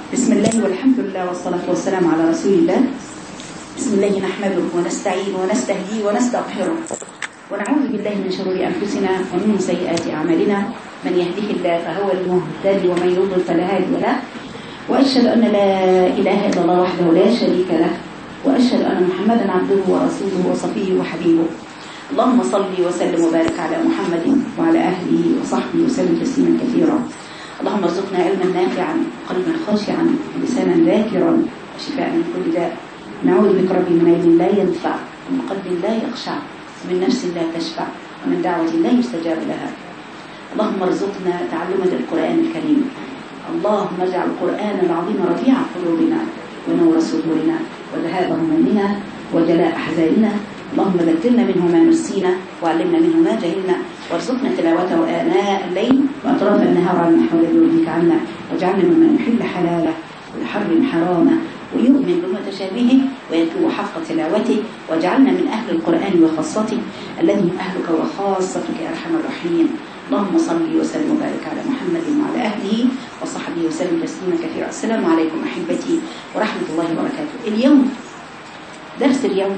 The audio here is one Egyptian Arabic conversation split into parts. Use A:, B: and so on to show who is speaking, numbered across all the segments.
A: بسم الله والحمد لله والصلاة والسلام على رسول الله بسم الله نحمده ونستعين ونستهديه ونستغفره ونعوذ بالله من شرور أنفسنا ومن سيئات أعمالنا من يهده الله فهو المهتدي ومن يضلل فلا هادي له وأشهد أن لا إله إلا الله وحده لا شريك له وأشهد أن محمدا عبده ورسوله وصفيه وحبيبه اللهم صل وسلم وبارك على محمد وعلى أهله وصحبه وسلم تسليما كثيرا اللهم ارزقنا علما نافعا قلبا خاشعا ولسانا ذاكرا وشفاء من كل داء نعوذ بك ربي من علم لا ينفع ومن قلب لا يخشع ومن نفس لا تشفع ومن دعوة لا يستجاب لها اللهم ارزقنا تعلما للقرآن الكريم اللهم اجعل القرآن العظيم رفيع قلوبنا ونور صدورنا وذهاب همومنا وجلاء أحزاننا اللهم ذكرنا منه ما نسينا وعلمنا منه ما جهلنا وارزقنا تلاوته آناء الليل وأطراف النهار على نحو يرضيك عنا واجعلنا ممن يحل حلاله ويحرم حرامه ويؤمن بمتشابهه ويتلو حق تلاوته واجعلنا من أهل القرآن وخاصته الذي هم أهلك وخاصتك يا أرحم الراحمين اللهم صل وسلم وبارك على محمد وعلى أهله وصحبه وسلم تسليما كثيرا السلام عليكم أحبتي ورحمة الله وبركاته اليوم درس اليوم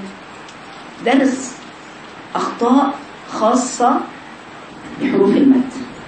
A: درس أخطاء خاصة بحروف المد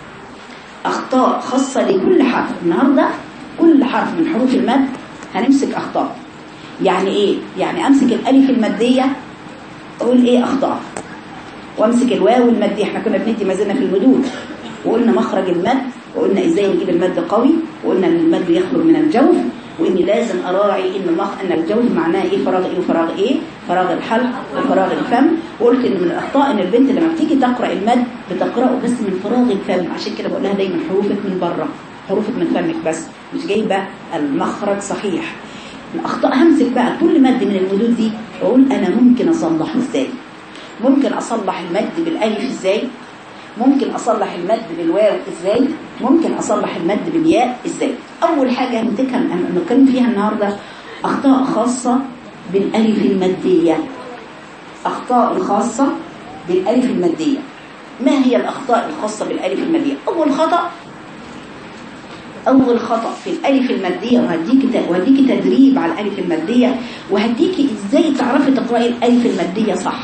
A: أخطاء خاصة لكل حرف النهاردة كل حرف من حروف المد هنمسك أخطاء يعني إيه؟ يعني أمسك الألف المادية أقول إيه أخطاء وأمسك الواو المادية إحنا كنا بندي ما زلنا في المدود وقلنا مخرج المد وقلنا إزاي نجيب المد قوي وقلنا إن المد يخرج من الجوف وإني لازم أراعي إن المخ أن الجوف معناه إيه فراغ إيه وفراغ إيه فراغ الحلق وفراغ الفم وقلت إن من الأخطاء إن البنت لما بتيجي تقرأ المد بتقرأه بس من فراغ الفم عشان كده بقول لها دايما حروفك من بره حروفك من فمك بس مش جايبة المخرج صحيح الأخطاء همسك بقى كل مد من المدود دي وأقول أنا ممكن أصلحه إزاي ممكن أصلح المد بالألف إزاي ممكن أصلح المد بالواو إزاي ممكن أصلح المد بالياء إزاي أول حاجة هنتكلم نتكلم فيها النهاردة أخطاء خاصة بالألف المادية أخطاء خاصة بالألف المادية ما هي الأخطاء الخاصة بالألف المادية أول خطأ أول خطأ في الألف المادية وهديك وهديك تدريب على الألف المادية وهديك إزاي تعرفي تقرأي الألف المادية صح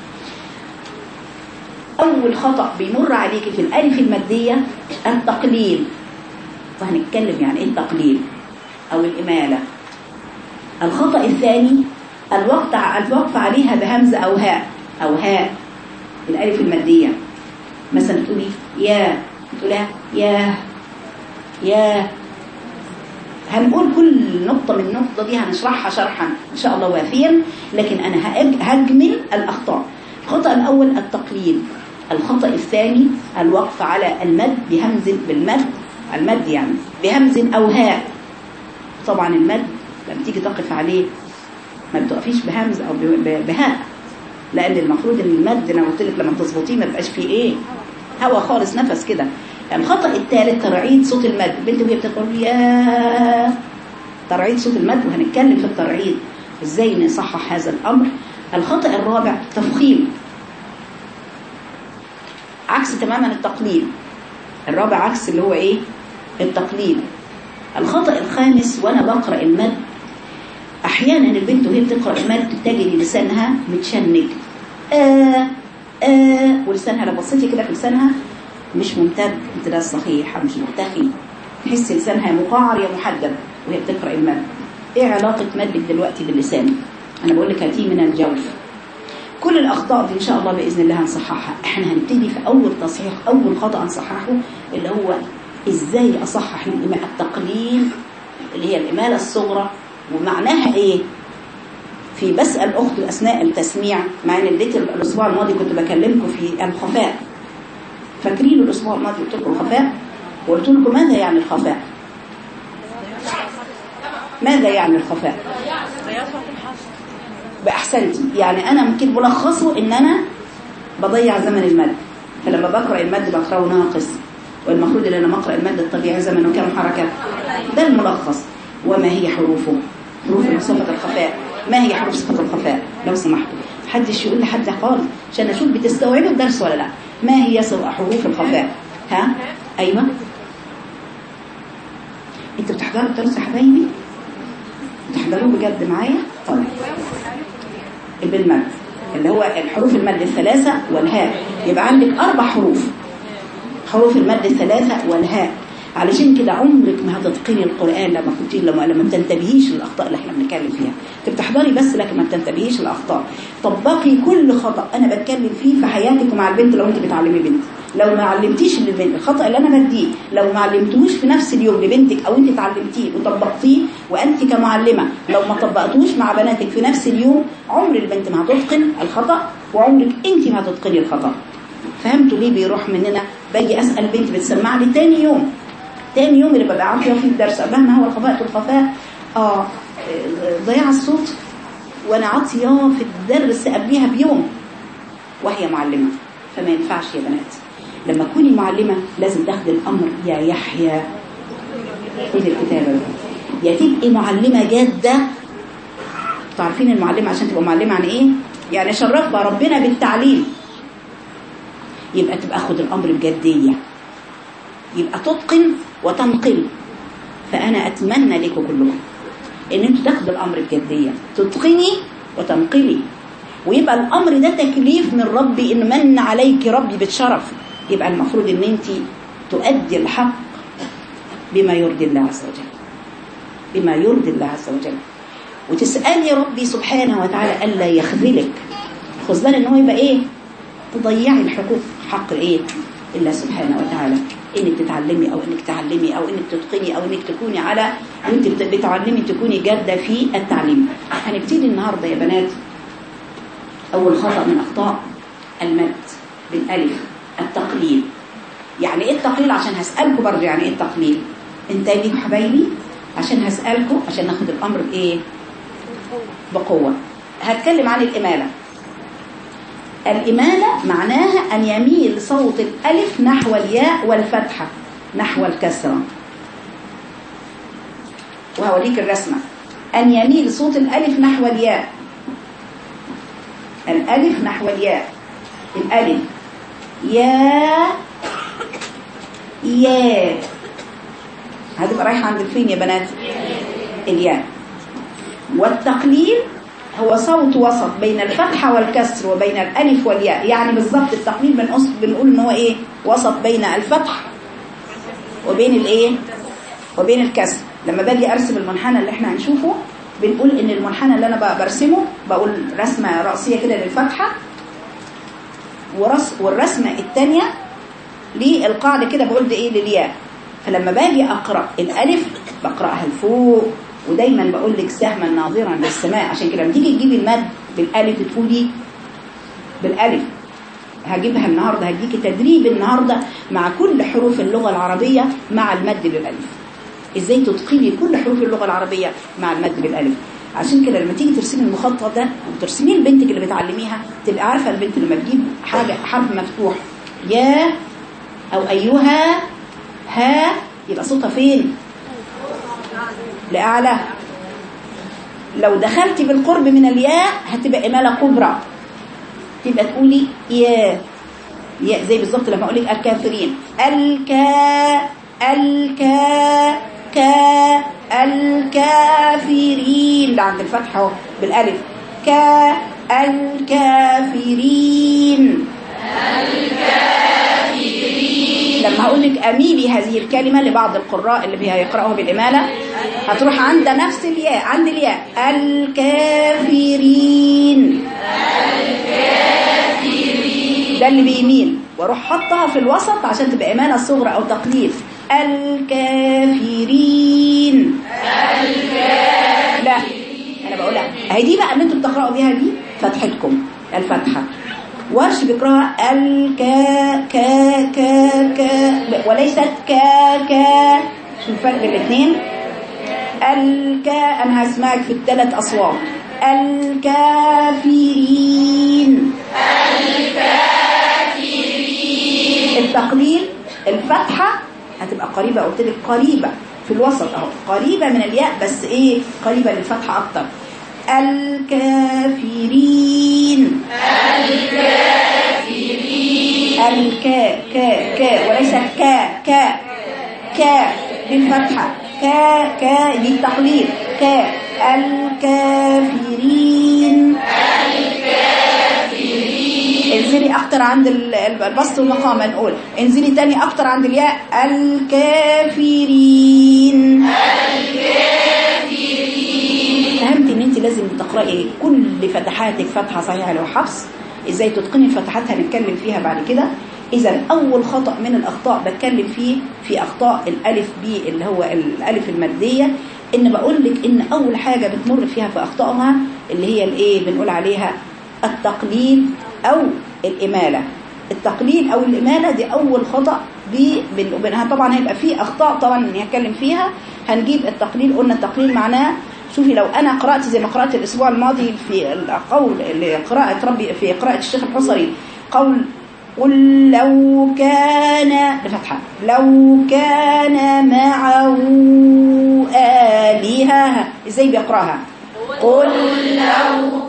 A: أول خطأ بيمر عليك في الألف المادية التقليل وهنتكلم يعني إيه التقليل أو الإمالة الخطأ الثاني الوقت الوقف عليها بهمزة أو هاء أو هاء الألف المادية مثلا تقولي يا تقولها يا يا هنقول كل نقطة من النقطة دي هنشرحها شرحا إن شاء الله وافيا لكن أنا هجمل الأخطاء الخطأ الأول التقليل الخطأ الثاني الوقف على المد بهمز بالمد المد يعني بهمز أو هاء طبعا المد لما تيجي تقف عليه ما بتقفيش بهمز أو بهاء لأن المفروض ان المد أنا قلت لك لما تظبطيه ما بقاش فيه إيه هوا خالص نفس كده الخطأ الثالث ترعيد صوت المد البنت وهي بتقول يا ترعيد صوت المد وهنتكلم في الترعيد ازاي نصحح هذا الأمر الخطأ الرابع تفخيم عكس تماما التقليل الرابع عكس اللي هو ايه التقليل الخطأ الخامس وانا بقرأ المد احيانا البنت وهي بتقرأ المد تجري لسانها متشنج آه آه ولسانها لو بصيتي كده في لسانها مش ممتد امتداد صحيح مش مرتخي تحس لسانها مقعر يا محدب وهي بتقرأ المد ايه علاقة مدك دلوقتي باللسان انا بقول لك هاتيه من الجوف كل الأخطاء دي إن شاء الله بإذن الله هنصححها إحنا هنبتدي في أول تصحيح أول خطأ هنصححه اللي هو إزاي أصحح التقليل اللي هي الإمالة الصغرى ومعناها إيه في بسأل أخت أثناء التسميع مع إن اديت الأسبوع الماضي كنت بكلمكم في الخفاء فاكرين الأسبوع الماضي قلت لكم الخفاء وقلت لكم ماذا يعني الخفاء ماذا يعني الخفاء بأحسنتي يعني أنا ممكن ملخصه إن أنا بضيع زمن المد فلما بقرأ المد بقرأه ناقص والمفروض إن أنا بقرأ المد الطبيعي زمنه كم حركة ده الملخص وما هي حروفه حروف صفة الخفاء ما هي حروف صفة الخفاء لو سمحتوا محدش يقول لحد خالص عشان أشوف بتستوعبوا الدرس ولا لا ما هي حروف الخفاء ها أيوة انتوا بتحضروا الدرس يا حبايبي بتحضروه بجد معايا طيب بالمد اللي هو الحروف المد الثلاثة والهاء يبقى عندك أربع حروف حروف المد الثلاثة والهاء علشان كده عمرك ما هتتقني القرآن لما كنت لما لما بتنتبهيش للأخطاء اللي احنا بنتكلم فيها انت بتحضري بس لكن ما بتنتبهيش للأخطاء طبقي كل خطأ أنا بتكلم فيه في حياتك مع البنت لو انت بتعلمي بنت لو ما علمتيش للبنت الخطأ اللي أنا بديه لو ما علمتوش في نفس اليوم لبنتك أو انت اتعلمتيه وطبقتيه وأنت كمعلمة لو ما طبقتوش مع بناتك في نفس اليوم عمر البنت ما هتتقن الخطأ وعمرك انت ما هتتقني الخطأ فهمتوا ليه بيروح مننا باجي أسأل بنت بتسمع لي تاني يوم تاني يوم اللي ببقى عارفه فيه الدرس قبلها ما هو الخفاء الخفاء اه ضياع الصوت وانا عاطيه في الدرس قبلها بيوم وهي معلمه فما ينفعش يا بنات لما تكوني معلمه لازم تاخدي الامر يا يحيى خدي الكتابه يا تبقي معلمه جاده تعرفين المعلمه عشان تبقى معلمه عن ايه يعني شرفها ربنا بالتعليم يبقى تبقى اخد الامر بجديه يبقى تتقن وتنقل فأنا أتمنى لكم كلكم إن أنتوا تاخدوا الأمر بجدية تتقني وتنقلي ويبقى الأمر ده تكليف من ربي إن من عليك ربي بالشرف يبقى المفروض إن أنت تؤدي الحق بما يرضي الله عز وجل بما يرضي الله عز وجل وتسألي ربي سبحانه وتعالى ألا يخذلك خذلان إن هو يبقى إيه تضيعي الحقوق حق إيه الله سبحانه وتعالى انك تتعلمي او انك تعلمي او انك تتقني او انك تكوني على وانت بتعلمي تكوني جادة في التعليم هنبتدي النهاردة يا بنات اول خطأ من اخطاء المد بالالف التقليل يعني ايه التقليل عشان هسألكم برضه يعني ايه التقليل انتبهوا حبايبي عشان هسألكم عشان ناخد الامر بايه بقوة هتكلم عن الامالة الإمالة معناها أن يميل صوت الألف نحو الياء والفتحة نحو الكسرة وهوريك الرسمة أن يميل صوت الألف نحو الياء الألف نحو الياء الألف يا يا هتبقى رايحة عند الفين يا بنات الياء والتقليل هو صوت وسط بين الفتحة والكسر وبين الألف والياء يعني بالظبط التقليل بنقول بنقول ان هو ايه وسط بين الفتح وبين الايه وبين الكسر لما باجي ارسم المنحنى اللي احنا هنشوفه بنقول ان المنحنى اللي انا برسمه بقول رسمة رأسية كده للفتحة ورس والرسمة الثانية للقاعدة كده بقول ده ايه للياء فلما باجي اقرأ الالف بقرأها لفوق ودايما بقول لك سهما ناظرا للسماء عشان كده لما تيجي تجيبي المد بالالف تقولي بالالف هجيبها النهارده هديكي تدريب النهارده مع كل حروف اللغه العربيه مع المد بالالف ازاي تتقني كل حروف اللغه العربيه مع المد بالالف عشان كده لما تيجي ترسمي المخطط ده وترسميه لبنتك اللي بتعلميها تبقى عارفه البنت لما تجيب حاجه حرف مفتوح يا او ايها ها يبقى صوتها فين لأعلى لو دخلتي بالقرب من الياء هتبقى إمالة كبرى تبقى تقولي يا يا زي بالظبط لما أقول لك الكافرين الكا الكا كا الكافرين ده عند الفتحة اهو بالالف كا الكافرين الكافرين لما هقول لك اميلي هذه الكلمة لبعض القراء اللي هيقرأوها بالإمالة هتروح عند نفس الياء عند الياء الكافرين ده اللي بيميل واروح حطها في الوسط عشان تبقى إمالة صغرى أو تقليل الكافرين لا أنا بقولها هي دي بقى اللي انتوا بتقرأوا بيها دي فتحتكم الفتحة ورش بيقراها الكا كا كا كا وليست كا كا شو الفرق بين الاثنين الكا انا هسمعك في الثلاث اصوات الكافرين الكافرين التقليل الفتحة هتبقى قريبة قلت لك قريبة في الوسط اهو قريبة من الياء بس ايه قريبة للفتحة اكتر الكافرين الكا كا كا وليس كا كا كا بالفتحة كا كا دي التقليد كا الكافرين انزلي اكتر عند ال- ال- البسط والمقام نقول انزلي تاني اكتر عند الياء الكافرين فهمت ان انت لازم تقراي كل فتحاتك فتحه صحيحه لو حفص ازاي تتقني الفتحات هنتكلم فيها بعد كده اذا اول خطا من الاخطاء بتكلم فيه في اخطاء الالف بي اللي هو الالف الماديه ان بقول لك ان اول حاجه بتمر فيها في اخطائها اللي هي الايه بنقول عليها التقليد او الاماله التقليد او الاماله دي اول خطا بي بن- بنها طبعا هيبقى فيه اخطاء طبعا هنتكلم فيها هنجيب التقليد قلنا التقليد معناه شوفي لو انا قرات زي ما قرات الاسبوع الماضي في القول لقراءه ربي في قراءه الشيخ الحصري قول قل لو كان بفتحه لو كان معه آلهة ازاي بيقراها قل لو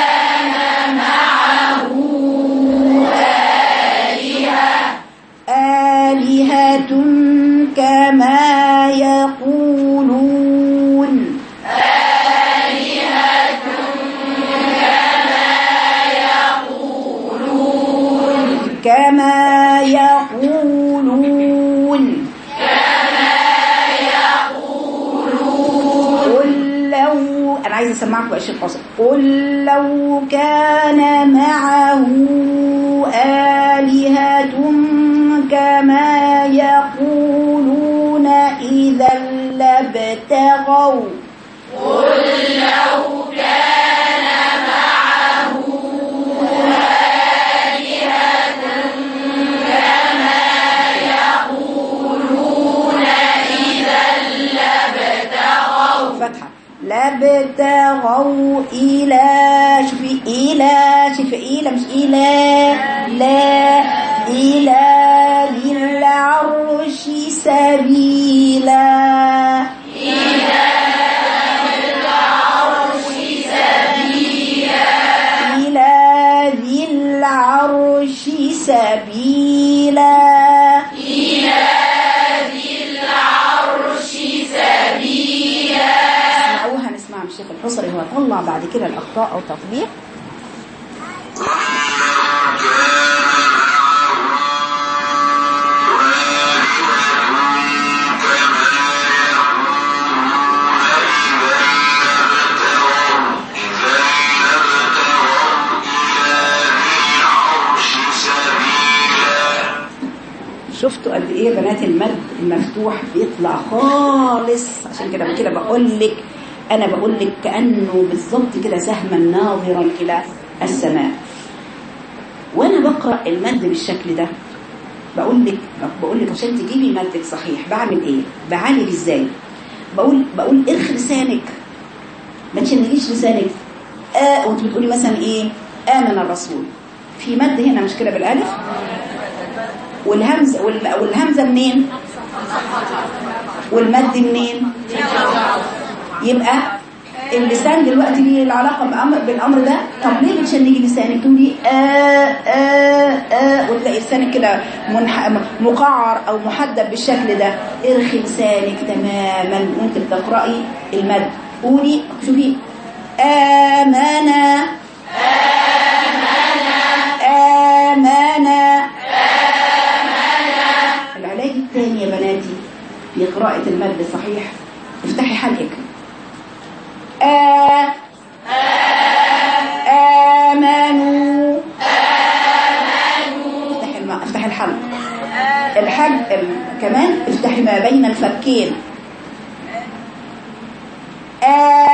A: آلهة كما يقولون كما يقولون قل لو أنا عايز أسمعكم بقى الشيخ حسن قل لو كان معه آلهة كما يقولون إذا لابتغوا فتحة لابتغوا إلى شوفي إلى شوفي إلى مش إلى لا إلى ذي العرش سبيلا إلى ذي العرش سبيلا اسمعوها نسمع من الشيخ الحصري هو طلع بعد كده الأخطاء أو تطبيق شفتوا قد ايه يا بنات المد المفتوح بيطلع خالص عشان كده كده بقول لك انا بقول لك كانه بالظبط كده سهما ناظرا الى السماء وانا بقرا المد بالشكل ده بقول لك بقول لك عشان تجيبي مدك صحيح بعمل ايه بعالج ازاي بقول بقول ارخي لسانك ما تشنجيش لسانك آه وانت بتقولي مثلا ايه امن الرسول في مد هنا مش كده بالالف والهمزه وال- والهمزه منين والمد منين يبقى اللسان دلوقتي ليه العلاقه بأمر بالامر ده طب ليه بتشنجي لسانك تقولي آه آه آه وتلاقي لسانك كده منح... مقعر او محدب بالشكل ده ارخي لسانك تماما وانت بتقراي المد قولي شوفي آمنا آمنا العلاج الثاني يا بناتي في قراءة المد الصحيح افتحي حلقك آ آمنوا افتحي الم... افتحي الحلق الحج ال... كمان افتحي ما بين الفكين آ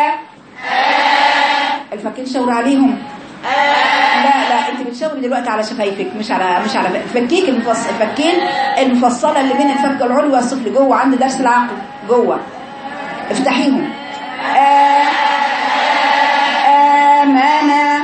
A: الفكين شاور عليهم لا لا انت بتشاوري دلوقتي على شفايفك مش على مش على فكيك المفصل الفكين المفصله اللي بين الفك العلوي والسفلي جوه عند درس العقل جوه افتحيهم آه آمنا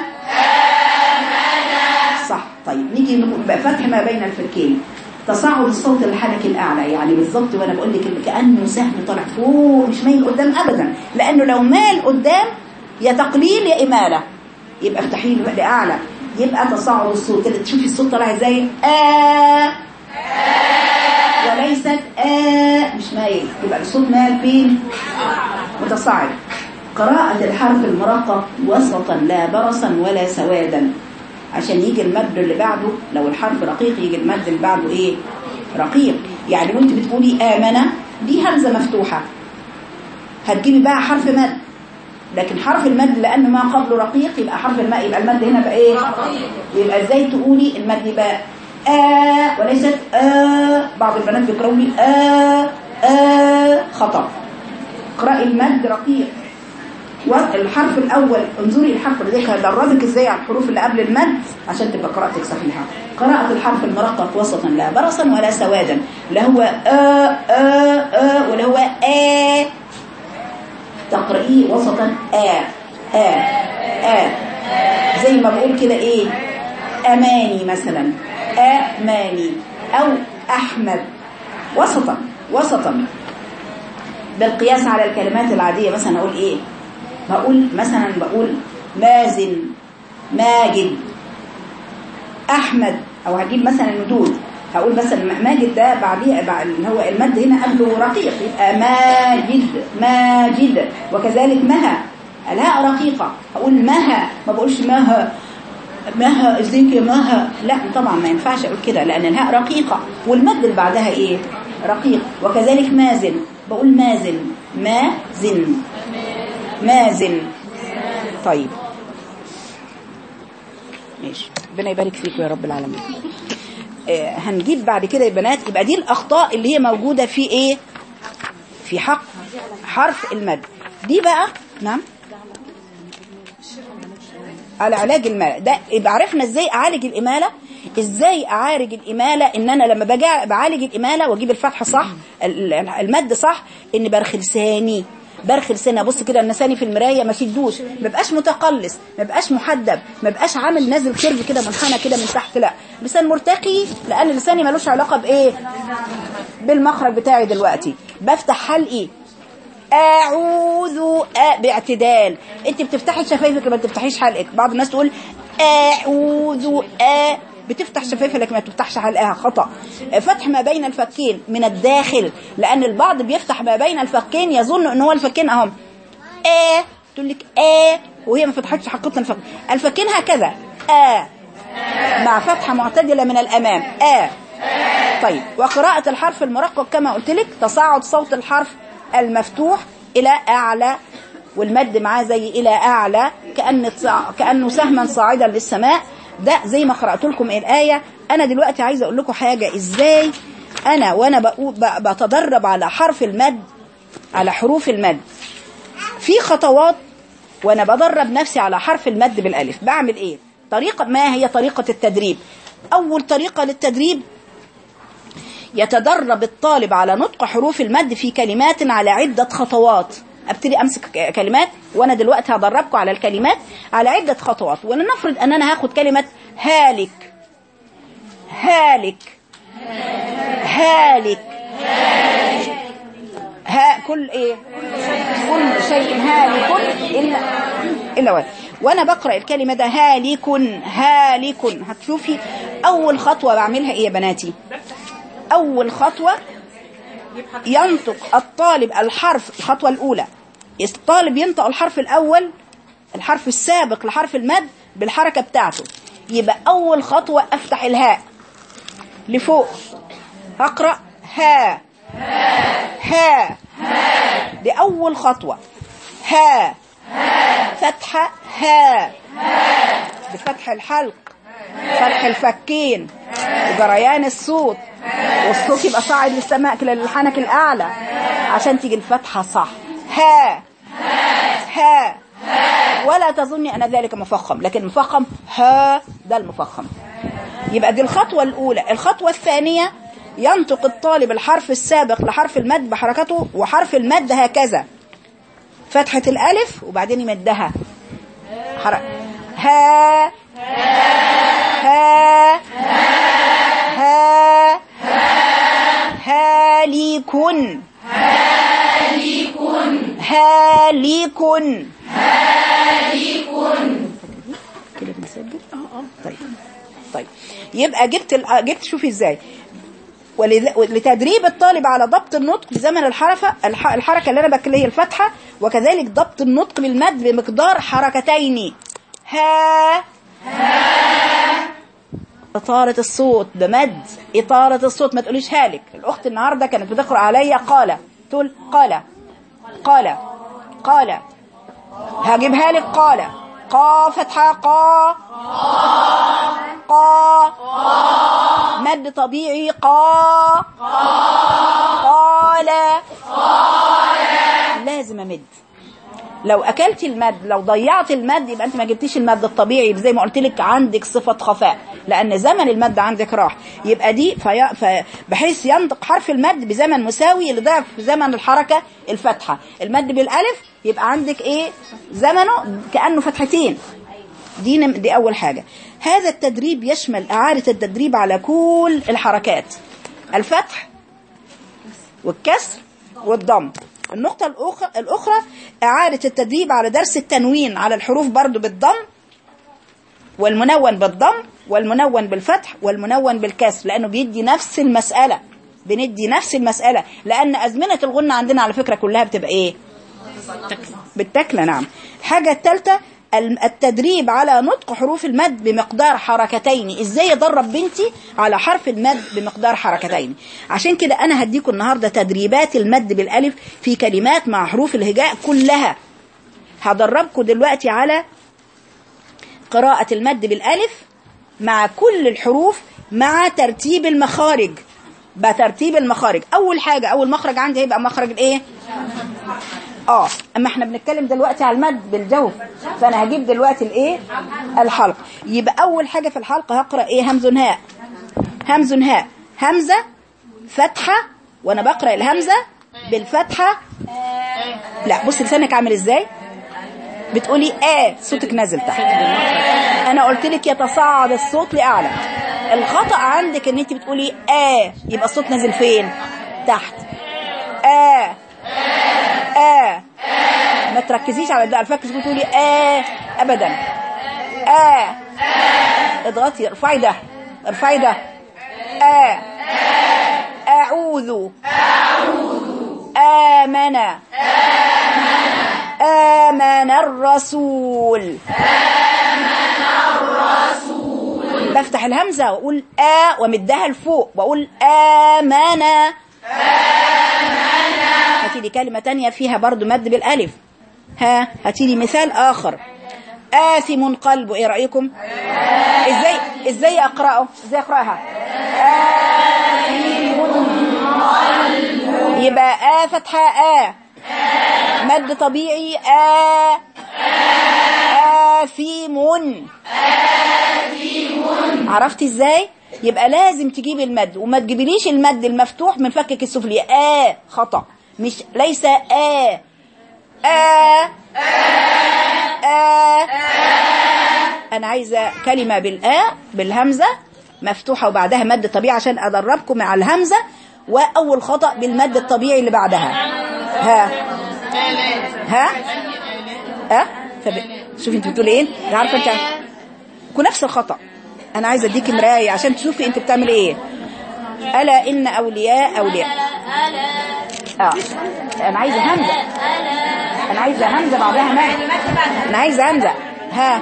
A: صح طيب نيجي نقول بقى فتح ما بين الفكين تصاعد الصوت الحنكي الاعلى يعني بالظبط وانا بقول لك كانه سهم طالع فوق مش مايل قدام ابدا لانه لو مال قدام يا تقليل يا اماله يبقى افتحيه له لاعلى يبقى تصاعد الصوت كده تشوفي الصوت طالع ازاي آه وليست آ مش مايل يبقى الصوت مال فين متصاعد قراءة الحرف المرقق وسطا لا برصا ولا سوادا عشان يجي المد اللي بعده لو الحرف رقيق يجي المد اللي بعده ايه رقيق يعني وانت بتقولي آمنة دي همزة مفتوحة هتجيبي بقى حرف مد لكن حرف المد لأن ما قبله رقيق يبقى حرف الماء يبقى المد هنا بقى ايه يبقى ازاي تقولي المد يبقى آ وليست آ بعض البنات بيقرأوا لي آ آ خطأ اقرأي المد رقيق والحرف الأول انظري الحرف لذلك هدربك ازاي على الحروف اللي قبل المد عشان تبقى قراءتك صحيحة قراءة الحرف المرقق وسطا لا برصا ولا سوادا لا هو آ آ آ ولا هو آ تقرأيه وسطا آ آ آ زي ما بقول كده ايه أماني مثلا أماني أو أحمد وسطا وسطا بالقياس على الكلمات العادية مثلا أقول إيه بقول مثلا بقول مازن ماجد أحمد أو هجيب مثلا مدود هقول مثلا ماجد ده بعديه بعد اللي هو المد هنا قبله رقيق يبقى ماجد ماجد وكذلك مها الهاء رقيقة أقول مها ما بقولش مها مها ازيك يا مها لا طبعا ما ينفعش اقول كده لان الهاء رقيقة والمد اللي بعدها ايه رقيق وكذلك مازن بقول مازن مازن مازن طيب ماشي ربنا يبارك فيكم يا رب العالمين آه هنجيب بعد كده يا بنات يبقى دي الاخطاء اللي هي موجودة في ايه في حق حرف المد دي بقى نعم على علاج الملل ده يبقى عرفنا ازاي اعالج الاماله ازاي اعالج الاماله ان انا لما باجي بعالج الاماله واجيب الفتح صح المد صح ان برخي لساني برخي لساني ابص كده لساني في المرايه ما شدوش ما بقاش متقلص ما بقاش محدب ما بقاش عامل نازل كيرف كده منحنى كده من تحت لا لسان مرتقي لان لساني ملوش علاقه بايه بالمخرج بتاعي دلوقتي بفتح حلقي اعوذ أ باعتدال انت بتفتحي شفايفك ما بتفتحيش حلقك بعض الناس تقول اعوذ أ بتفتح شفايفها لكن ما بتفتحش حلقها خطأ فتح ما بين الفكين من الداخل لأن البعض بيفتح ما بين الفكين يظن ان هو الفكين اهم آ تقول لك آ وهي ما فتحتش حقيقة الفك الفكين هكذا آ مع فتحة معتدلة من الأمام آ طيب وقراءة الحرف المرقق كما قلت لك تصاعد صوت الحرف المفتوح إلى أعلى والمد معاه زي إلى أعلى كأن كأنه سهما صاعدا للسماء ده زي ما قرأت لكم الآية أنا دلوقتي عايزة أقول لكم حاجة إزاي أنا وأنا بتدرب على حرف المد على حروف المد في خطوات وأنا بدرب نفسي على حرف المد بالألف بعمل إيه طريقة ما هي طريقة التدريب أول طريقة للتدريب يتدرب الطالب على نطق حروف المد في كلمات على عدة خطوات ابتدي امسك كلمات وانا دلوقتي هدربكم على الكلمات على عدة خطوات ولنفرض ان انا هاخد كلمة هالك هالك هالك ها كل ايه كل شيء هالك الا الا واحد وانا بقرا الكلمه ده هالك هالك هتشوفي اول خطوه بعملها ايه يا بناتي أول خطوة ينطق الطالب الحرف الخطوة الأولى الطالب ينطق الحرف الأول الحرف السابق لحرف المد بالحركة بتاعته يبقى أول خطوة أفتح الهاء لفوق أقرأ ها ها دي أول خطوة ها فتحة ها بفتح الحلق فتح الفكين وجريان الصوت والصوت يبقى صاعد للسماء كده للحنك الأعلى عشان تيجي الفتحة صح ها ها ولا تظني أن ذلك مفخم لكن المفخم ها ده المفخم يبقى دي الخطوة الأولى الخطوة الثانية ينطق الطالب الحرف السابق لحرف المد بحركته وحرف المد هكذا فتحة الألف وبعدين يمدها حرك ها ها ها هاليكن هاليكن هاليكن هاليكن كده بنسجل اه اه طيب طيب يبقى جبت ال... جبت شوفي ازاي ولذ- ولتدريب الطالب على ضبط النطق بزمن الحركة الح- الحركة اللي أنا بكليه الفتحة وكذلك ضبط النطق بالمد بمقدار حركتين ها إطالة الصوت بمد إطالة الصوت ما تقوليش هالك الأخت النهاردة كانت بتقرأ عليا قال تقول قال قال قال هجيبها لك قال قا فتحة قا قا مد طبيعي قا قال لازم امد لو اكلت المد لو ضيعت المد يبقى انت ما جبتيش المد الطبيعي زي ما قلت لك عندك صفه خفاء لان زمن المد عندك راح يبقى دي في في بحيث ينطق حرف المد بزمن مساوي لضعف زمن الحركه الفتحه المد بالالف يبقى عندك ايه زمنه كانه فتحتين دي نم- دي اول حاجه هذا التدريب يشمل اعاده التدريب على كل الحركات الفتح والكسر والضم النقطة الأخرى, الأخرى إعادة التدريب على درس التنوين على الحروف برضو بالضم والمنون بالضم والمنون بالفتح والمنون بالكسر لأنه بيدي نفس المسألة بندي نفس المسألة لأن أزمنة الغنة عندنا على فكرة كلها بتبقى إيه بالتكلة نعم الحاجة الثالثة الم- التدريب على نطق حروف المد بمقدار حركتين ازاي ادرب بنتي على حرف المد بمقدار حركتين عشان كده انا هديكم النهارده تدريبات المد بالالف في كلمات مع حروف الهجاء كلها هدربكم دلوقتي على قراءة المد بالالف مع كل الحروف مع ترتيب المخارج بترتيب المخارج اول حاجة اول مخرج عندي هيبقى مخرج الايه اه اما احنا بنتكلم دلوقتي على المد بالجوف فانا هجيب دلوقتي الايه الحلق يبقى اول حاجه في الحلق هقرا ايه همز هاء همز هاء همزه فتحه وانا بقرا الهمزه بالفتحه لا بص لسانك عامل ازاي بتقولي اه صوتك نازل تحت انا قلت لك يتصاعد الصوت لاعلى الخطا عندك ان انت بتقولي اه يبقى الصوت نازل فين تحت اه آه ما تركزيش على ده الفك تقولي آه أبدا آه اضغطي ارفعي ده ارفعي ده آه أعوذ آمن آمن الرسول بفتح الهمزة وأقول آ ومدها لفوق وأقول آمن هاتي لي كلمة تانية فيها برضو مد بالألف ها هاتي لي مثال آخر آثم قلبه إيه رأيكم إزاي إزاي أقرأه إزاي أقرأها آثم يبقى آ فتحة آ مد طبيعي آ آثم عرفتي ازاي يبقى لازم تجيبي المد وما تجيبيليش المد المفتوح من فكك السفلي آ خطأ مش ليس آ آ آ أنا عايزة كلمة بالآ بالهمزة مفتوحة وبعدها مد طبيعي عشان أدربكم على الهمزة وأول خطأ بالمد الطبيعي اللي بعدها ها ها ها فب... شوفي انت بتقولي ايه عارفه انت ونفس الخطأ انا عايزه اديكي مرايه عشان تشوفي انت بتعمل ايه الا ان اولياء اولياء اه انا عايزه همزه انا عايزه همزه بعدها مد انا عايزه همزه ها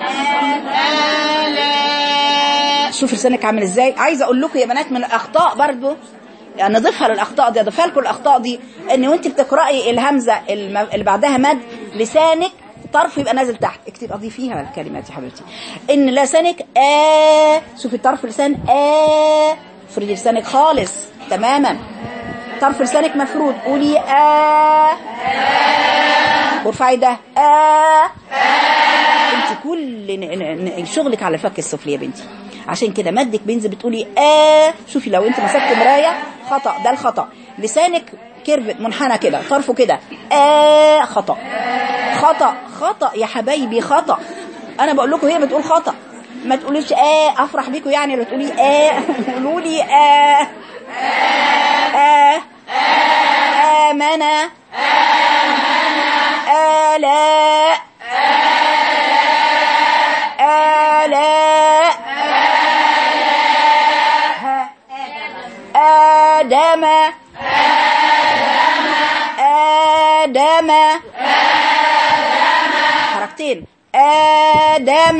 A: شوف لسانك عامل ازاي عايزه اقول لكم يا بنات من الاخطاء برضو يعني نضيفها للاخطاء دي اضيفها لكم الاخطاء دي ان وانت بتقراي الهمزه الم- اللي بعدها مد لسانك طرف يبقى نازل تحت اكتب اضيفيها الكلمات يا حبيبتي ان لسانك آ شوفي طرف لسان آ افردي لسانك خالص تماما طرف لسانك مفرود قولي آ وارفعي ده آ انت كل ن- ن- ن- شغلك على الفك السفلي يا بنتي عشان كده مدك بينزل بتقولي آه شوفي لو انت مسكت مرايه خطأ ده الخطأ لسانك كيرف منحنى كده طرفه كده آه خطأ خطأ خطأ يا حبايبي خطأ انا بقول لكم هي بتقول خطأ ما تقوليش آه افرح بيكم يعني ولا تقولي آه قولوا لي آه آه آمن آلاء آلاء ها. آدم حركتين آدم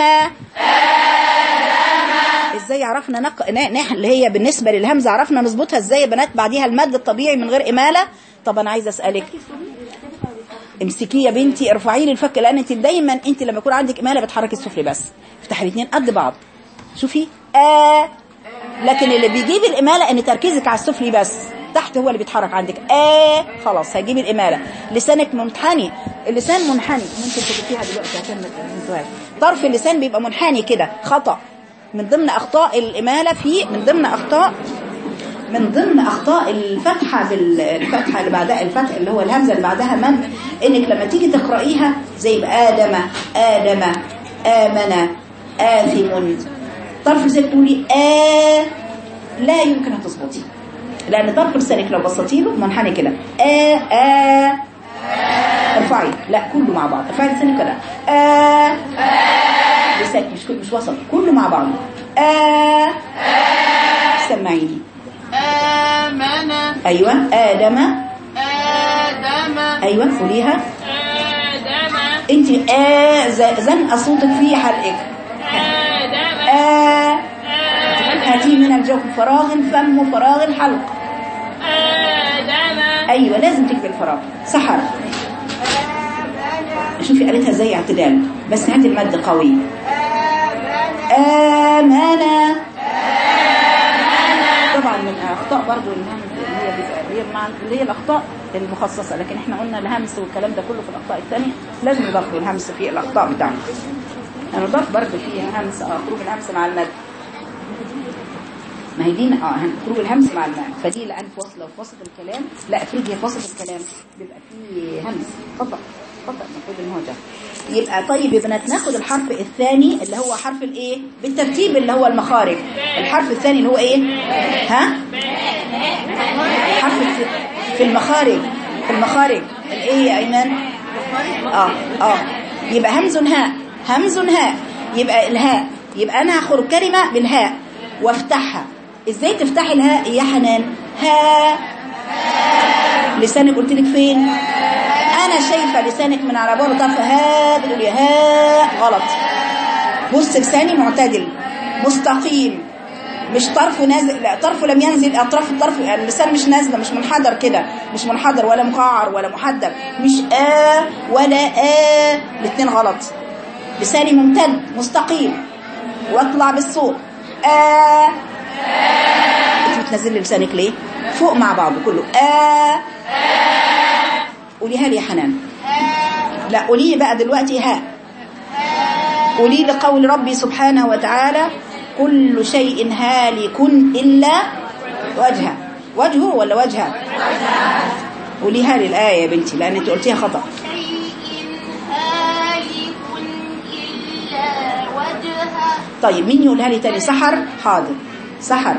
A: ازاي عرفنا نق... ن- نح... اللي هي بالنسبة للهمزة عرفنا نظبطها ازاي يا بنات بعديها المد الطبيعي من غير إمالة طب أنا عايزة أسألك امسكيه يا بنتي ارفعي لي الفك لان انت دايما انت لما يكون عندك اماله بتحركي السفلي بس افتحي الاثنين قد بعض شوفي آ لكن اللي بيجيب الاماله ان تركيزك على السفلي بس تحت هو اللي بيتحرك عندك آ خلاص هيجيب الاماله لسانك منحني اللسان منحني ممكن تكتبيها دلوقتي عشان ما تنسوهاش طرف اللسان بيبقى منحني كده خطا من ضمن اخطاء الاماله في من ضمن اخطاء من ضمن اخطاء الفتحه بالفتحه اللي بعدها الفتح اللي هو الهمزه اللي بعدها مد انك لما تيجي تقرايها زي بادم ادم امن اثم طرف لسانك تقولي آ لا يمكن ان تظبطي لان طرف لسانك لو بسطتي له منحني كده آ آ ارفعي لا كله مع بعض ارفعي لسانك كده آ لسانك مش مش وسط كله مع بعض آ سمعيني
B: آمن
A: ايوه ادم
B: آدم
A: ايوه قوليها
B: آدم
A: انت آ ز- زنقه صوتك في حلقك
B: آدم
A: آ هاتي من الجوف فراغ فم فراغ حلق
B: آدم
A: ايوه لازم تكفي الفراغ سحر شوفي قالتها زي اعتدال بس هاتي المد قوي آمنا طبعا من اخطاء برضو الهمز اللي هي بيبقى- اللي هي مع اللي هي الاخطاء المخصصه لكن احنا قلنا الهمس والكلام ده كله في الاخطاء الثانيه لازم نضاف له الهمس في الاخطاء بتاعنا هنضاف برضو فيها همس اه خروج الهمس مع المد ما هي دي اه خروج الهمس مع الماء فدي الان في وصل في وسط الكلام لا افرض هي في وسط الكلام بيبقى فيه همس خطا خطا المفروض ان هو ده يبقى طيب يا بنات ناخد الحرف الثاني اللي هو حرف الايه بالترتيب اللي هو المخارج الحرف الثاني اللي هو ايه ها حرف الث- في المخارج في المخارج الايه يا ايمن اه اه يبقى همز هاء همز هاء يبقى الهاء يبقى انا هاخد كلمه بالهاء وافتحها ازاي تفتحي الهاء يا حنان ها لسانك قلت لك فين انا شايفه لسانك من على بره طرف ها بتقولي ها غلط بص لساني معتدل مستقيم مش طرفه نازل لا طرفه لم ينزل اطراف الطرف اللسان مش نازله مش منحدر كده مش منحدر ولا مقعر ولا محدر مش آ ولا آ الاثنين غلط لساني ممتد مستقيم واطلع بالصوت آ انت بتنزلي لسانك ليه فوق مع بعض كله آ قوليها لي يا حنان لا قولي لي بقى دلوقتي ها قولي لي قول ربي سبحانه وتعالى كل شيء هالك إلا وجهه وجهه ولا وجهه قوليها لي الآية يا بنتي لأن انت قلتيها خطأ
B: شيء هالك إلا وجهه
A: طيب مين يقولها لي تاني سحر حاضر سحر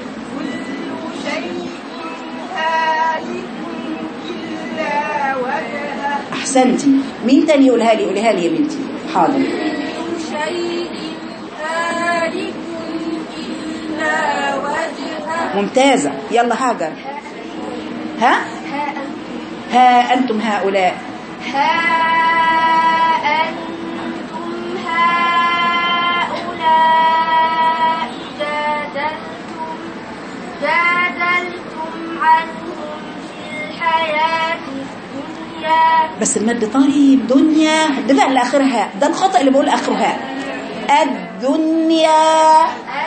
B: شيء هالك إلا وجهه
A: أحسنتي مين تاني يقولها لي قوليها لي يا بنتي حاضر
B: شيء هالك إلا وجهه
A: ممتازة يلا هاجر ها ها أنتم هؤلاء
B: ها أنتم هؤلاء جادلتم جادلتم عنهم في الحياة الدنيا
A: بس المد طيب دنيا ده بقى اللي اخرها ده الخطأ اللي بقول اخرها الدنيا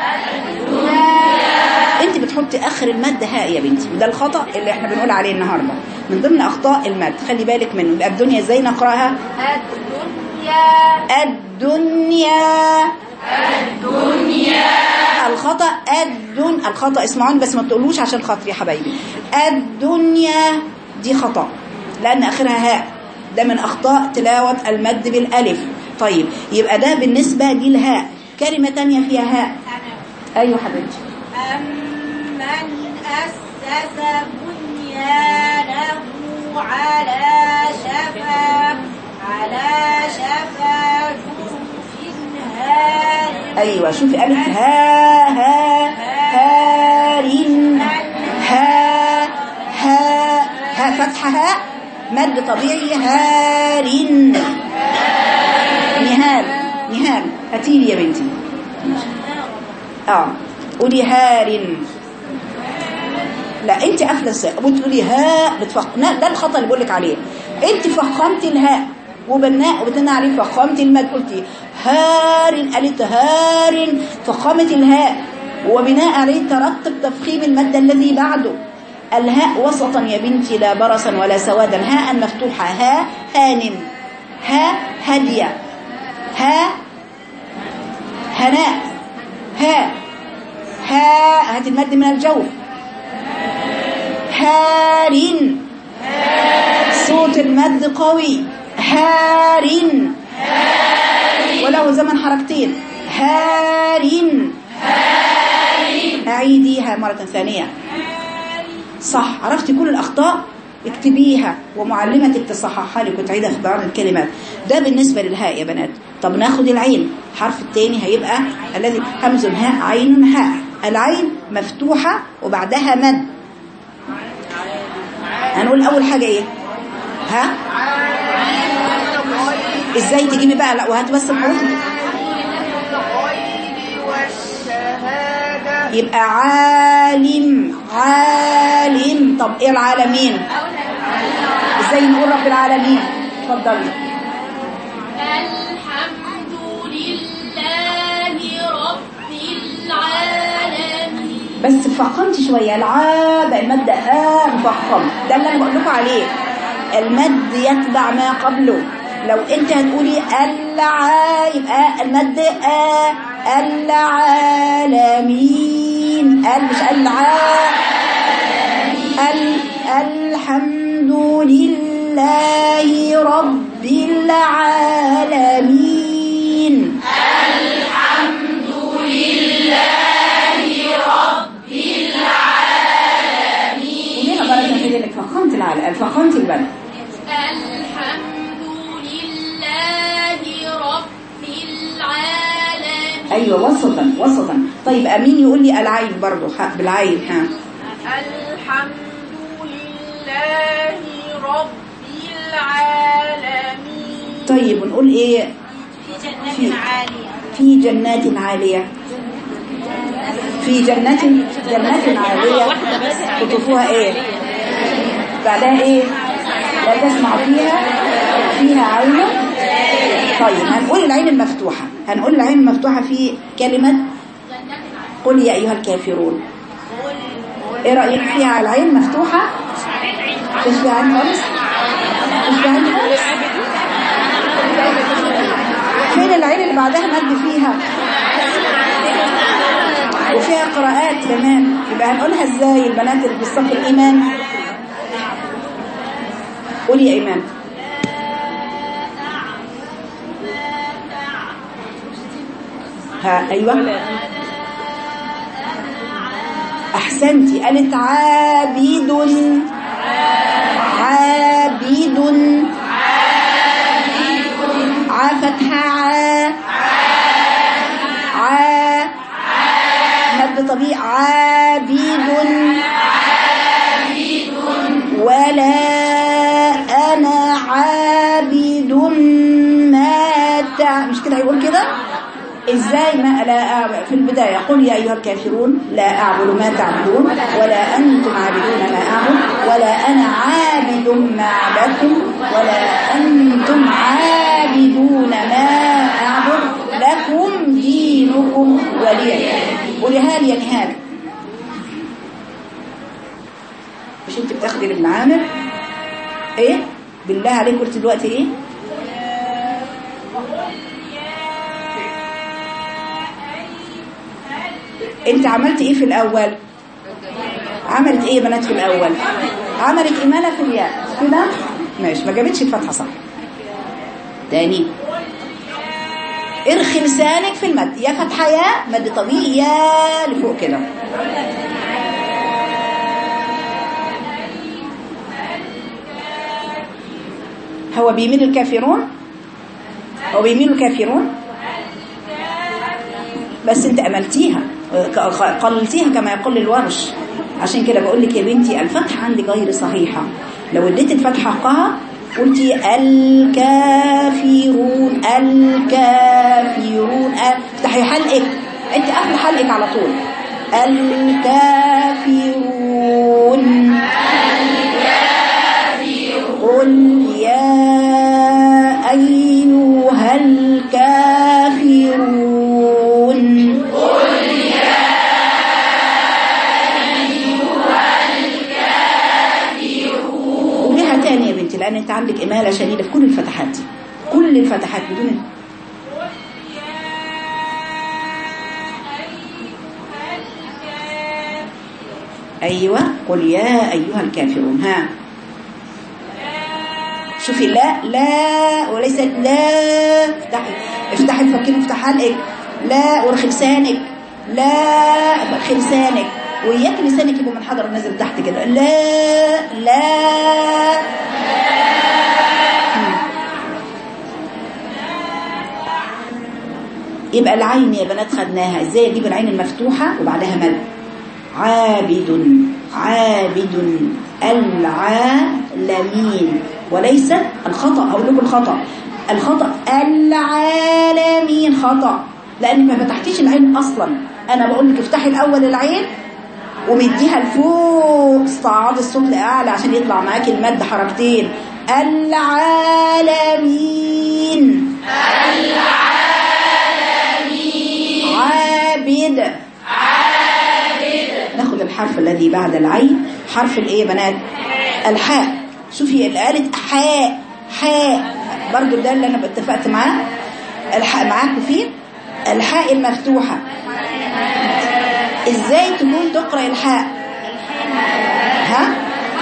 A: انت بتحطي اخر المد هاء يا بنتي وده الخطأ اللي احنا بنقول عليه النهارده من ضمن اخطاء المد خلي بالك منه يبقى الدنيا ازاي نقراها
B: الدنيا
A: الدنيا الدنيا الخطأ الدن الخطأ اسمعوني بس ما تقولوش عشان خاطري يا حبايبي الدنيا دي خطأ لأن آخرها هاء ده من أخطاء تلاوة المد بالألف طيب يبقى ده بالنسبة للهاء كلمة تانية فيها هاء أيوة حبيبتي
B: أمن أسس بنيانه على شفا على شفا جرف هار
A: أيوة شوفي ألف ها ها هارين ها ها ها فتحة هاء مد طبيعي هار نهال نهال هاتيلي يا بنتي اه قولي هار لا انت قافله الساء وتقولي هاء بتفخ لا ده الخطا اللي بقول لك عليه انت فخمتي الهاء وبناء وبتنا عليه فخمتي المد قلتي هار قالت هار فخمت الهاء وبناء عليه ترتب تفخيم المد الذي بعده الهاء وسطا يا بنتي لا برصا ولا سوادا هاء مفتوحة ها هانم ها هدية ها هناء ها ها هات المد من الجوف هار صوت المد قوي هار وله زمن حركتين هار أعيديها مرة ثانية صح عرفتي كل الأخطاء اكتبيها ومعلمتك تصححها لك وتعيدها في بعض الكلمات ده بالنسبة للهاء يا بنات طب ناخد العين الحرف الثاني هيبقى الذي همز هاء عين هاء العين مفتوحة وبعدها مد هنقول أول حاجة إيه ها ازاي تجيبي بقى لا وهات بس الحروف يبقى عالم عالم طب ايه العالمين ازاي نقول رب العالمين اتفضلي
C: الحمد لله رب العالمين
A: بس فخمت شويه العا بقى المد ها مفخم ده اللي انا بقول لكم عليه المد يتبع ما قبله لو انت هتقولي الع يبقى المد آ العالمين ال مش الع ال الحمد لله رب العالمين قوليها مرة ثانية انك فخمت العلى فخمت البلد
C: الحمد لله رب العالمين
A: ايوه وسطا وسطا طيب امين يقول لي العين برضه ها بالعين ها
B: الحمد لله رب العالمين
A: طيب ونقول ايه
B: في
A: في-
B: جنة عالية
A: في جنات عالية في جنات جنات عالية قطوفها ايه بعدها ايه لا تسمع فيها فيها عين طيب هنقول العين المفتوحة هنقول العين المفتوحة في كلمة قل يا أيها الكافرون ايه رأيك فيها على العين مفتوحة تشبه عين خالص تشبه عين خالص فين العين اللي بعدها مد فيها وفيها قراءات كمان يبقى هنقولها ازاي البنات اللي في الصف الايمان قولي يا ايمان ها ايوه احسنتي قالت عابد عابد ع فتحة ع ع مد طبيعي عابد ولا أنا عابد ما تع مش كده هيقول كده ازاي ما لا أعبد في البداية قل يا أيها الكافرون لا أعبد ما تعبدون ولا أنتم عابدون ما أعبد ولا أنا عابد ما عبدتم ولا أنتم عابدون ما أعبد لكم دينكم ولي دين. قولها لي يا نهاد مش انت بتاخدي لابن عامر ايه بالله عليك قلت دلوقتي ايه انت عملت ايه في الاول عملت ايه يا بنات في الاول عملت اماله في الياء كده ماشي ما جابتش الفتحه صح تاني ارخي لسانك في المد يا فتحه يا مد طبيعي يا لفوق كده هو بيميل الكافرون هو بيميل الكافرون بس انت املتيها قللتيها كما يقول الورش عشان كده بقول لك يا بنتي الفتحة عندك غير صحيحة لو اديت الفتحة حقها قلتي الكافرون الكافرون أ- افتحي حلقك انت قافله حلقك على طول الكافرون قل يا أيها الكافرون قوليها تاني يا بنتي لأن أنت عندك إمالة شديدة في كل الفتحات دي كل الفتحات بدون أيوة قل يا أيها الكافرون ها شوفي لا لا وليس لا افتحي افتحي فكين افتح حلقك لا ورخي لسانك لا رخي لسانك وإياك لسانك يبقى منحدر نازل تحت كده لا لا مم. يبقى العين يا بنات خدناها ازاي اجيب العين المفتوحة وبعدها مد عابد عابد العالمين وليس الخطأ أقول لكم الخطأ الخطأ العالمين خطأ لأنك ما فتحتيش العين أصلا أنا بقول لك افتحي الأول العين ومديها لفوق استعاض الصوت لأعلى عشان يطلع معاكي المد حركتين العالمين عابد ناخد الحرف الذي بعد العين حرف الايه يا بنات الحاء شوفي اللي قالت حاء حاء برضو ده اللي انا اتفقت معاه الحاء معاكم فيه الحاء المفتوحة ازاي تكون تقرأ الحاء ها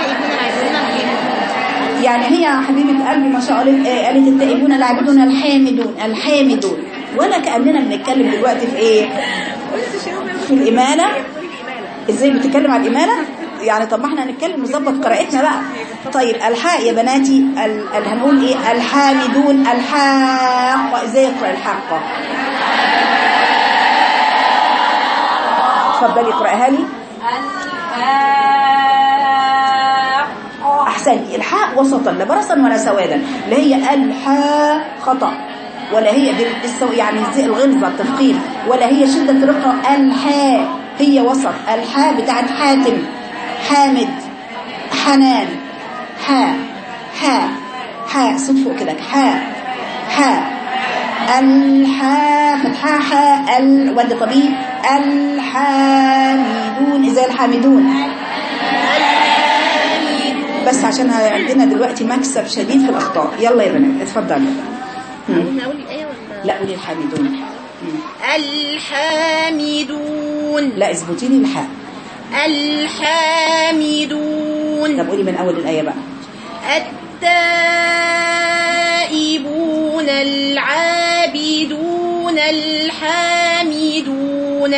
A: يعني هي يا حبيبة قلبي ما شاء الله آه، قالت التائبون العابدون الحامدون الحامدون ولا كأننا بنتكلم دلوقتي في ايه في الإمالة ازاي بتتكلم عن الإمالة يعني طب ما احنا هنتكلم نظبط قراءتنا بقى طيب الحاء يا بناتي ال... ال... هنقول ايه الحامدون الحاقة ازاي يقرأ الحاقة اتفضلي اقرأها لي احسنتي الحاء وسطا لا برصا ولا سوادا لا هي الحاء خطأ ولا هي بال- بالسو يعني زي الغلظة التفخيم ولا هي شدة رقة الحاء هي وسط الحاء بتاعت حاتم حامد حنان حاء حاء حاء صوت فوق كده حاء حاء الحاء فتحة حاء ال ود طبيب الحامدون زي الحامدون بس عشان عندنا دلوقتي مكسب شديد في الأخطاء يلا يا بنات اتفضلوا مم.
B: أقول الآية ولا
A: لا قولي الحامدون مم.
B: الحامدون
A: لا اثبتي لي الحاء
B: الحامدون
A: طب قولي من أول الآية بقى
B: التائبون العابدون الحامدون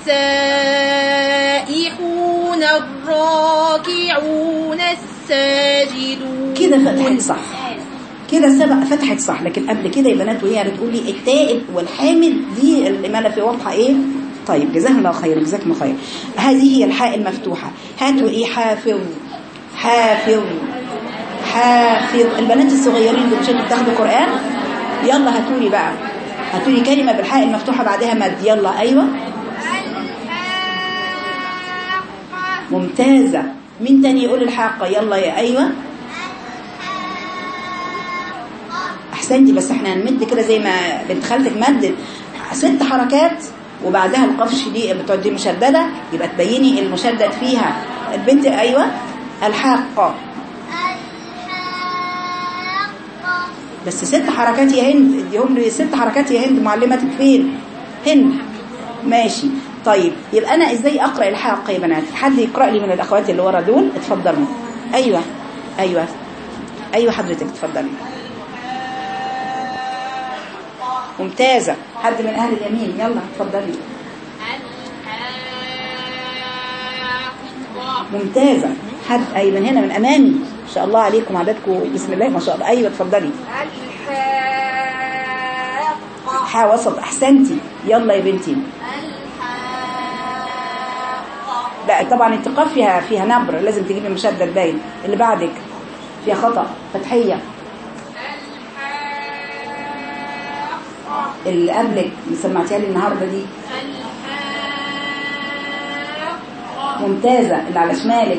B: السائحون الراكعون الساجدون
A: كده فتحت صح كده سبق فتحت صح لكن قبل كده يا بنات وهي بتقولي التائب والحامد دي الإمالة في واضحة ايه طيب جزاهم الله خير جزاكم الله خير هذه هي الحاء المفتوحة هاتوا ايه حافظ حافظ حافظ البنات الصغيرين دول مش انتوا بتاخدوا قرآن يلا هاتولي بقى هاتولي كلمة بالحاء المفتوحة بعدها مد يلا ايوه ممتازة مين تاني يقول الحاقة يلا يا ايوه احسنتي بس احنا هنمد كده زي ما بنت خالتك مد ست حركات وبعدها القفش دي بتقعدي مشددة يبقى تبيني المشدد فيها البنت ايوه الحاقة بس ست حركات يا هند اديهم لي ست حركات يا هند معلمتك فين هند ماشي طيب يبقى انا ازاي اقرا الحاقه يا بنات حد يقرا لي من الاخوات اللي ورا دول اتفضلوا ايوه ايوه ايوه حضرتك اتفضلي ممتازه حد من اهل اليمين يلا اتفضلي ممتازه حد اي من هنا من امامي ما شاء الله عليكم عددكم بسم الله ما شاء الله ايوه اتفضلي حا وسط احسنتي يلا يا بنتي لا طبعا انت قاف فيها فيها نبر لازم تجيبي مشدد باين اللي بعدك فيها خطأ فتحية اللي قبلك اللي سمعتيها لي النهارده دي ممتازة اللي على شمالك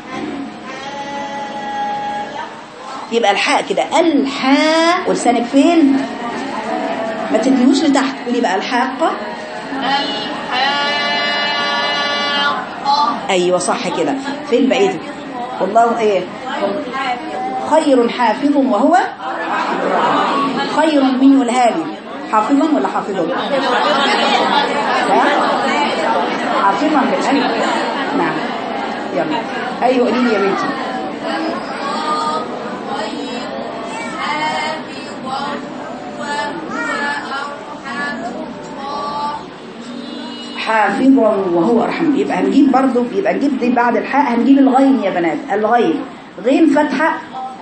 A: يبقى الحاء كده الحاء ولسانك فين ما تتنيوش لتحت قولي بقى الحاقة ايوه صح كده فين بقيته والله ايه خير حافظ وهو خير من يلهاني حافظا ولا حافظا ها؟ حافظا بالالف نعم يلا ايوه قولي لي يا بنتي حافظا وهو ارحم يبقى هنجيب برضو يبقى نجيب دي بعد الحاء هنجيب الغين يا بنات الغين غين فتحه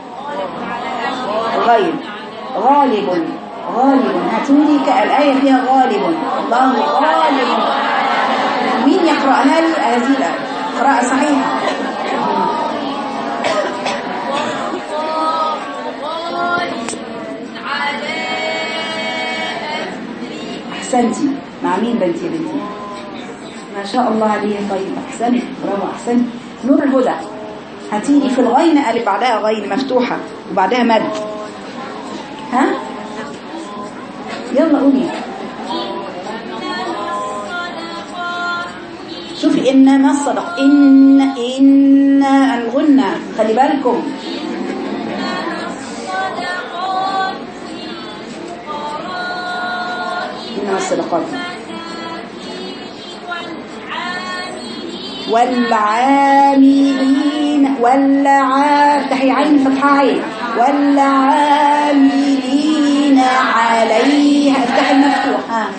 A: غين غالب غالب هاتولي كالآية فيها غالب الله غالب مين يقرأها لي هذه الآية قراءة صحيحة أحسنتي مع مين بنتي يا بنتي ما شاء الله عليه طيب أحسنت برافو أحسنت نور الهدى هتيجي في الغين ألف بعدها غين مفتوحة وبعدها مد ها يلا قولي شوفي إنما الصدق إن إن الغنى خلي بالكم إنما الصدقات والعاملين والعا تحي عين فتحة عين والعاملين عليها افتح المفتوح ها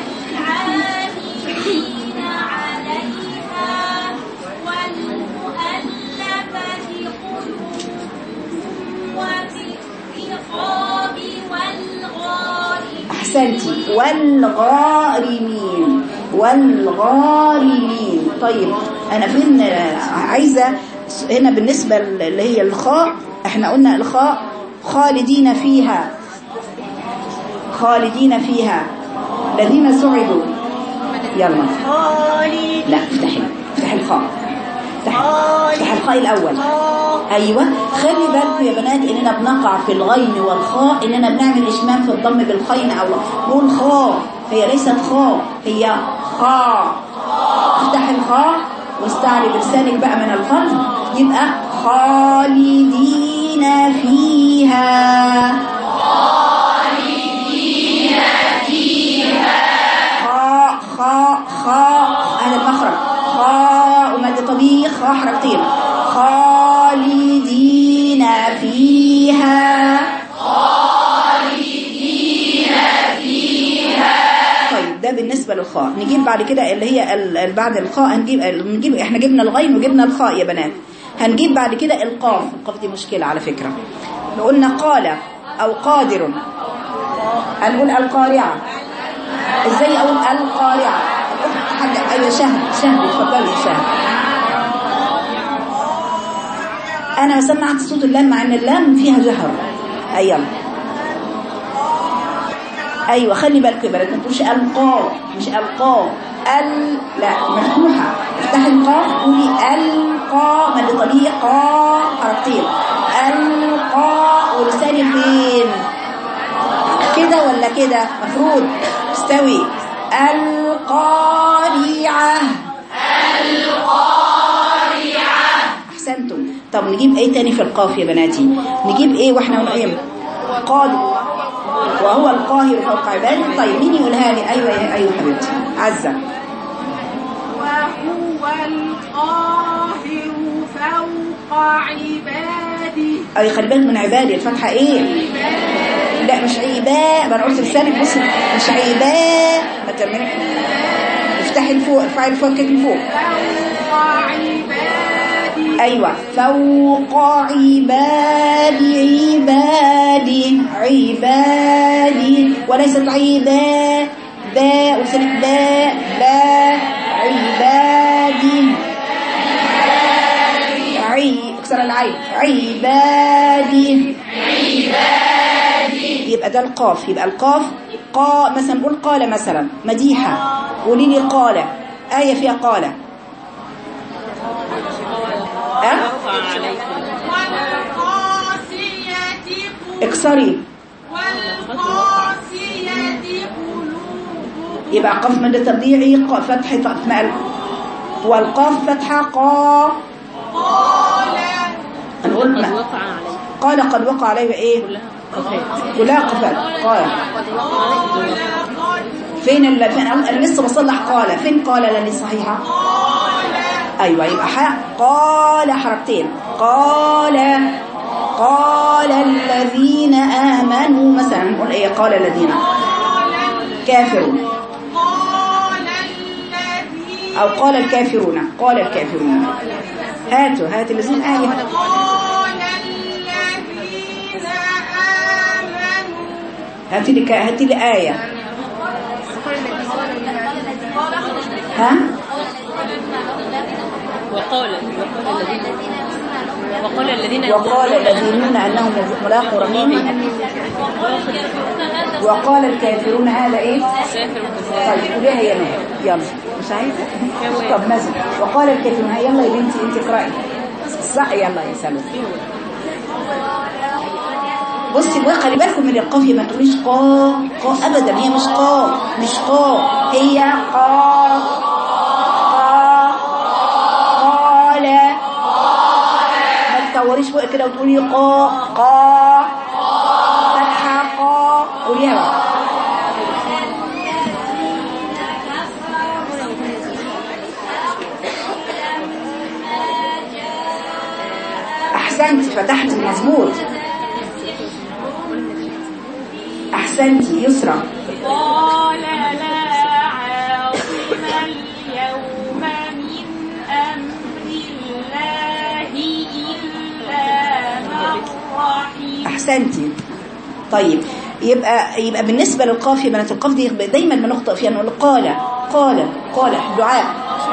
C: والعاملين عليها والمؤلفة قلوبهم وفي الرقاب والغارمين
A: أحسنتي والغارمين والغارمين طيب أنا فين عايزة هنا بالنسبة اللي هي الخاء احنا قلنا الخاء خالدين فيها خالدين فيها الذين سعدوا يلا
B: خالد
A: لا افتحي افتحي الخاء افتحي افتحي الخاء الأول ايوه خلي بالكم يا بنات اننا بنقع في الغين والخاء اننا بنعمل اشمام في الضم بالخين او نقول خاء هي ليست خاء هي خاء افتح الخاء واستعلي بلسانك بقى من الخلف يبقى خالدين فيها خاء خاء خاء هذا المخرج خاء ومد طبيعي خاء حركتين خالدين فيها طيب ده بالنسبة للخاء نجيب بعد كده اللي هي ال- ال- بعد الخاء هنجيب نجيب احنا جبنا الغين وجبنا الخاء يا بنات هنجيب بعد كده القاف القاف دي مشكلة على فكرة لو قلنا قال او قادر هنقول القارعة ازاي اقول القارعة حد ايوه شهد شهد اتفضلي يا شهد انا سمعت صوت اللام مع ان اللام فيها جهر ايوه ايوه خلي بالكم يا بنات ما تقولش القاف مش القاف ال لا مفتوحه افتحي القاف قولي القا مد طبيعي قا حركتين القا ولساني فين كده ولا كده مفروض استوي القارعة القارعة احسنتم طب نجيب ايه تاني في القاف يا بناتي نجيب ايه واحنا ونقيم قاد وهو القاهر فوق عباده طيب مين يقولها لي ايوه يا- ايوه حبيبتي عزه
D: وهو القاهر فوق عباده
A: اي خلي بالك من عبادي الفتحه ايه لا مش عيباء ما انا قلت لسانك بص مش عيباء ما تعملي افتحي لفوق ارفعي لفوق كده لفوق
D: فوق عباده
A: ايوه فوق عبادي عبادي عبادي وليست عبا باء وسنة باء باء عبادي عي اكسر العين عبادي يبقى ده القاف يبقى القاف قا مثلا نقول قال مثلا مديحة قولي لي قال آية فيها قال أه؟
D: والقاسية
A: اكسري
D: والقاسية قلوبهم
A: يبقى قاف مد تبديعي قا فتح ف- مع ال- والقاف فتحة قا
D: قال
A: نقول ما- قال قد وقع عليه ايه كلها قفات قال فين ال... فين انا أنا لسه بصلح قال فين قال لاني صحيحه ايوه يبقى حاء قال حركتين قال قال الذين امنوا مثلا نقول ايه قال الذين كافرون
D: قال الذين
A: او قال الكافرون قال الكافرون هاتوا هات الذين آية
D: قال الذين آمنوا
A: هات لي ك- هات لي آية ها
B: وقال وقال الذين وقال الذين
A: وقال الذين انهم ملاقوا ربهم وقال الكافرون هذا ايه
B: سافر وكفار
A: طيب قوليها يا نور يلا مش عايزه طب مثلا وقال الكافرون هيا يلا يا بنتي انت اقراي صح يلا يا سلام بصي بقى خلي بالكم من القافيه ما تقوليش قا قا ابدا هي مش قا مش قا هي قا قا قال ما تطوريش بقى كده وتقولي قا قا فتحه قا قوليها بقى احسنتي فتحتي مظبوط احسنتي يسرى
D: قال لا عاصم اليوم من أمر الله إلا من رحم
A: احسنتي طيب يبقى يبقى بالنسبه للقاف يا بنات القاف دي دايما بنخطئ فيها نقول قال قال قال دعاء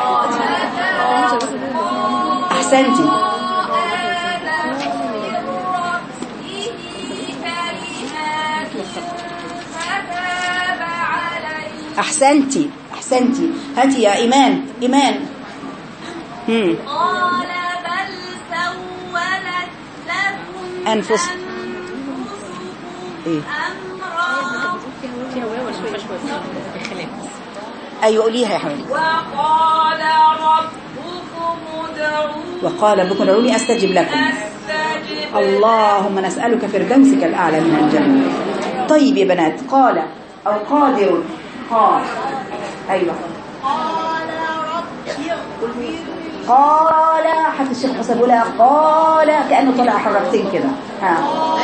A: احسنتي احسنتي احسنتي هاتي يا ايمان ايمان هم
C: قال بل سولت لكم
A: أنفس-
C: أنفسكم
A: ايه
C: أمرا
B: فيها واو ولا ما فيهاش واو الخلاف
A: ايوه قوليها يا حبيبي
D: وقال ربكم ادعوني
A: وقال ربكم ادعوني استجب لكم
D: أستجب
A: اللهم نسألك فردوسك الأعلى من الجنة طيب يا بنات قال أو قادر قال أيوة
D: قال رب اغفر لي
A: قال حتى الشيخ حسن بيقولها قال كأنه طلع حركتين كده ها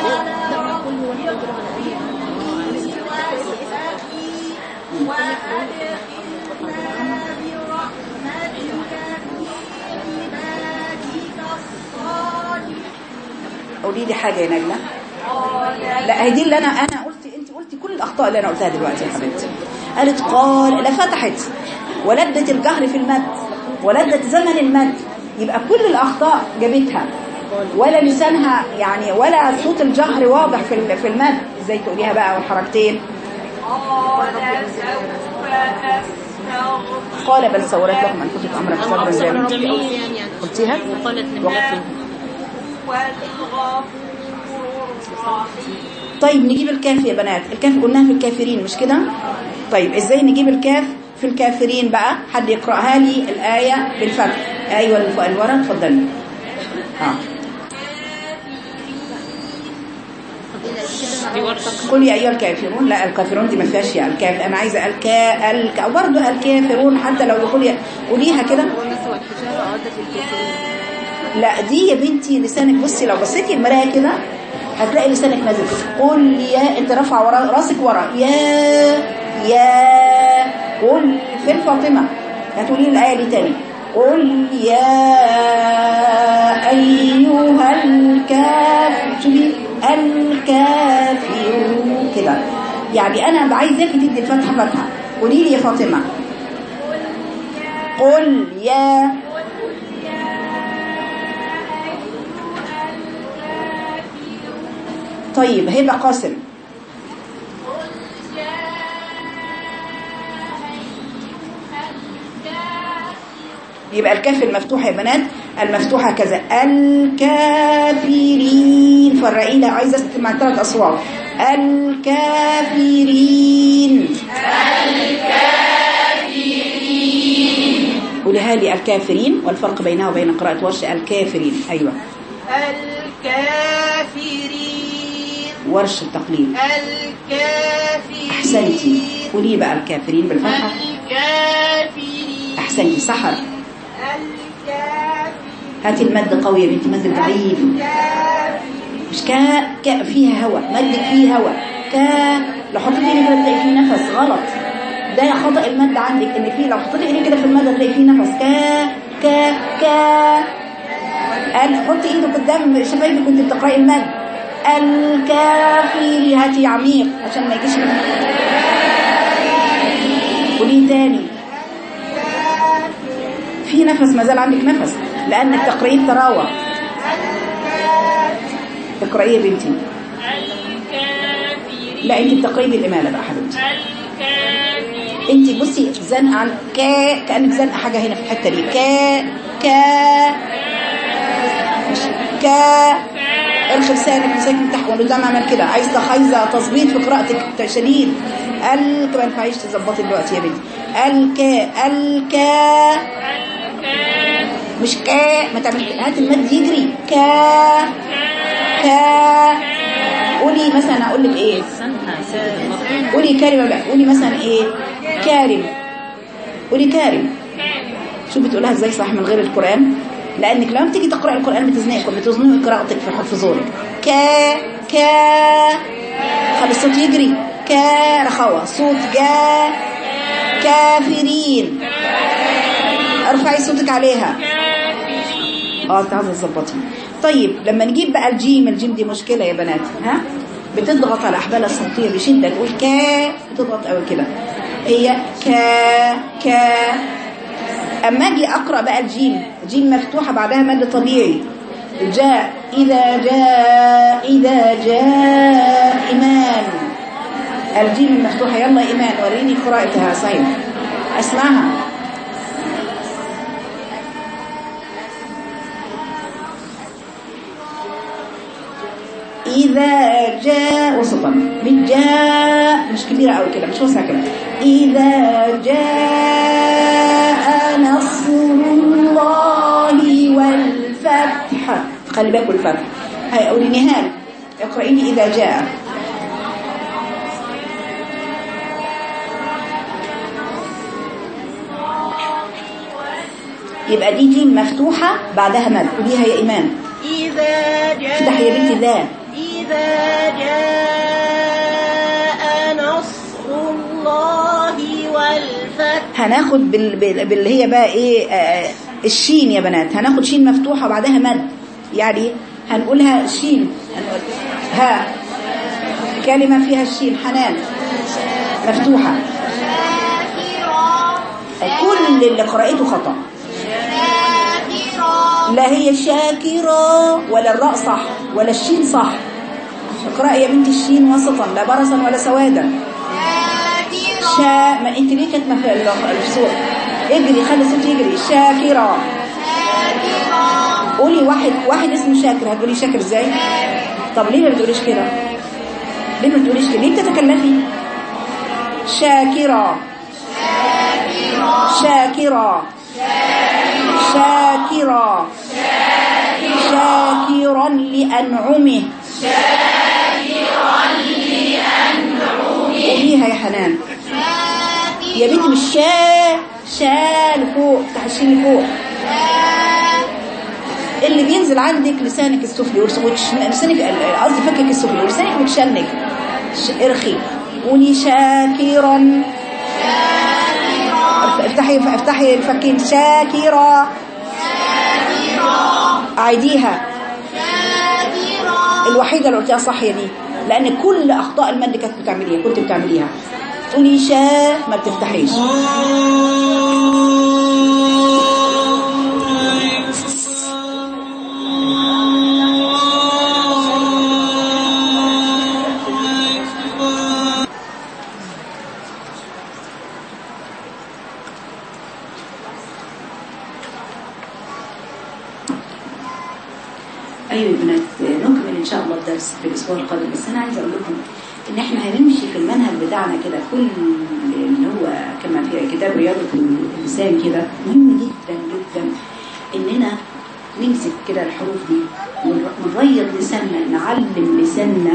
A: قولي لي حاجة يا نجلة لا هي دي اللي أنا أنا قلت أنت قلتي كل الأخطاء اللي أنا قلتها دلوقتي يا حبيبتي قالت قال لا فتحت ولدت الجهر في المد ولدت زمن المد يبقى كل الأخطاء جابتها ولا لسانها يعني ولا صوت الجهر واضح في ال- في المد ازاي تقوليها بقى والحركتين
D: قال سوف أستغفر
A: قال بل سولت لكم انفسكم امرا صبرا جميلا
B: جميل يعني يعني
A: قلتيها
B: وقالت نملة
D: والغفور الرحيم
A: طيب نجيب الكاف يا بنات الكاف قلناها في الكافرين مش كده طيب ازاي نجيب الكاف في الكافرين بقى حد يقراها لي الايه بالفتح ايوه الف- الورق اتفضلي اه
B: دي ورطة
A: قل يا ايها الكافرون لا الكافرون دي ما فيهاش يا الكاف انا عايزه الكا الك او برضه الكافرون حتى لو يقول يا- قوليها كده لا دي يا بنتي لسانك بصي لو بصيتي المرايه كده هتلاقي لسانك نازل كده قل يا انت رافعه ورا راسك ورا يا يا قل فين فاطمه هتقولي لي الايه دي تاني قل يا ايها الكافر شوفي الكافرون كده يعني انا عايزاكي تدي الفتحه فتحه قولي لي يا فاطمه قل يا طيب هبه قاسم يبقى الكاف المفتوحة يا بنات المفتوحة كذا الكافرين فرقي لها عايزة تسمع ثلاث أصوات الكافرين قولها لي الكافرين والفرق بينها وبين قراءة ورش الكافرين أيوة
D: الكافرين
A: ورش التقليد
D: الكافرين
A: أحسنتي قولي بقى الكافرين بالفتحة
D: الكافرين
A: أحسنتي سحر
D: الكافرين
A: هاتي المد قوي يا بنتي مد ضعيف مش كا كا فيها هواء مدك فيه هواء كا لو حطيت ايدك كده تلاقي فيه نفس غلط ده خطأ المد عندك ان فيه لو حطيت ايدك كده في المد هتلاقي فيه نفس كا كا كا قال حطي ايدك قدام شفايفك وانت بتقراي المد الكافر هاتي عميق عشان ما يجيش قوليه تاني في نفس ما زال عندك نفس لانك تقرأيه تراوح اقرأي يا بنتي لا انت بتقرأي بالإمالة بقى حبيبتي انت بصي زنقة عن كا كأنك زنقة حاجة هنا في الحتة دي كا كا مش كا ارخي لسانك لسانك من تحت والقدام عمل كده عايز عايزه تظبيط في قراءتك شديد ال ما ينفعش تظبطي دلوقتي يا بنتي الكا الكا مش كا ما تعمل هات المد يجري كا كا قولي مثلا اقول لك ايه قولي كلمه بقى قولي مثلا ايه كارم قولي كارم شو بتقولها ازاي صح من غير القران لانك لما بتيجي تقرا القران بتزنقك وبتزنق قراءتك في حرف زورك كا كا خلي الصوت يجري كا رخوه صوت جا كافرين ارفعي صوتك عليها اه تعالي تظبطي طيب لما نجيب بقى الجيم الجيم دي مشكلة يا بنات ها بتضغط على الأحبال الصوتية بشدة تقول كا بتضغط قوي كده هي كا كا أما أجي أقرأ بقى الجيم جيم مفتوحة بعدها مد طبيعي جاء إذا جاء إذا جاء إيمان الجيم المفتوحة يلا إيمان وريني قراءتها صحيح أسمعها إذا جاء وسطا من جاء مش كبيرة أوي كده مش وسع كده إذا جاء نصر الله والفتح خلي بالكوا الفتح هاي قولي نهال اقرأيني إذا جاء يبقى دي جيم مفتوحة بعدها مد قوليها يا إيمان
D: إذا جاء
A: افتح يا بنتي ذا
D: إذا جاء نصر الله والفتح
A: هناخد بال... بال... باللي هي بقى ايه آه الشين يا بنات هناخد شين مفتوحة وبعدها مد يعني هنقولها شين هنقول ها كلمة فيها الشين حنان مفتوحة كل اللي قرأته خطأ لا هي شاكرة ولا الراء صح ولا الشين صح اقرأ يا بنتي الشين وسطا لا برصا ولا سوادا شا ما انت ليه كاتمه في الصوت اجري خلي الصوت يجري شاكرة قولي واحد واحد اسمه شاكر هتقولي شاكر ازاي طب ليه ما بتقوليش كده ليه ما بتقوليش كده ليه بتتكلفي شاكرة شاكرة شاكرا شاكرا لأنعمه شاكرا لأنعمه وفيها يا حنان يا بنتي مش شا شا لفوق افتح الشين لفوق اللي بينزل عندك لسانك السفلي لسانك قصدي فكك السفلي ولسانك متشنج ارخي قولي شاكرا افتحي افتحي الفكين شاكرا عيديها الوحيدة اللي قلتها صح هي دي لأن كل أخطاء المد كانت بتعمليها كنت بتعمليها تقولي شا ما بتفتحيش ايوه يا بنات نكمل ان شاء الله الدرس في الاسبوع القادم بس انا عايزه اقول لكم ان احنا هنمشي في المنهج بتاعنا كده كل اللي هو كما في كتاب رياضه الانسان كده مهم جدا جدا اننا نمسك كده الحروف دي ونر- ونريض لساننا نعلم لساننا